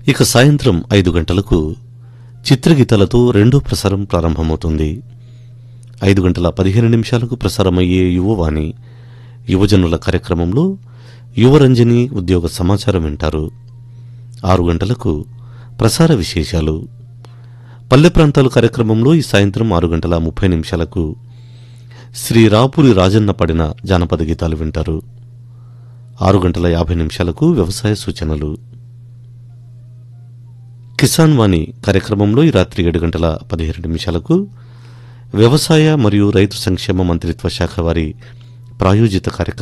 ఇక సాయంత్రం ఐదు గంటలకు చిత్రగీతాలతో రెండో ప్రసారం ప్రారంభమవుతుంది ఐదు గంటల పదిహేను నిమిషాలకు ప్రసారమయ్యే యువవాణి యువజనుల కార్యక్రమంలో యువరంజని ఉద్యోగ సమాచారం వింటారు ఆరు గంటలకు ప్రసార విశేషాలు పల్లె ప్రాంతాలు కార్యక్రమంలో ఈ సాయంత్రం ఆరు గంటల ముప్పై నిమిషాలకు శ్రీ రాపూరి రాజన్న పడిన జానపద గీతాలు వింటారు ఆరు గంటల యాభై నిమిషాలకు వ్యవసాయ సూచనలు కిసాన్ వాణి కార్యక్రమంలో ఈ రాత్రి ఏడు గంటల పదిహేను నిమిషాలకు వ్యవసాయ మరియు రైతు సంక్షేమ మంత్రిత్వ శాఖ వారి ప్రాయోజిత కార్యక్రమం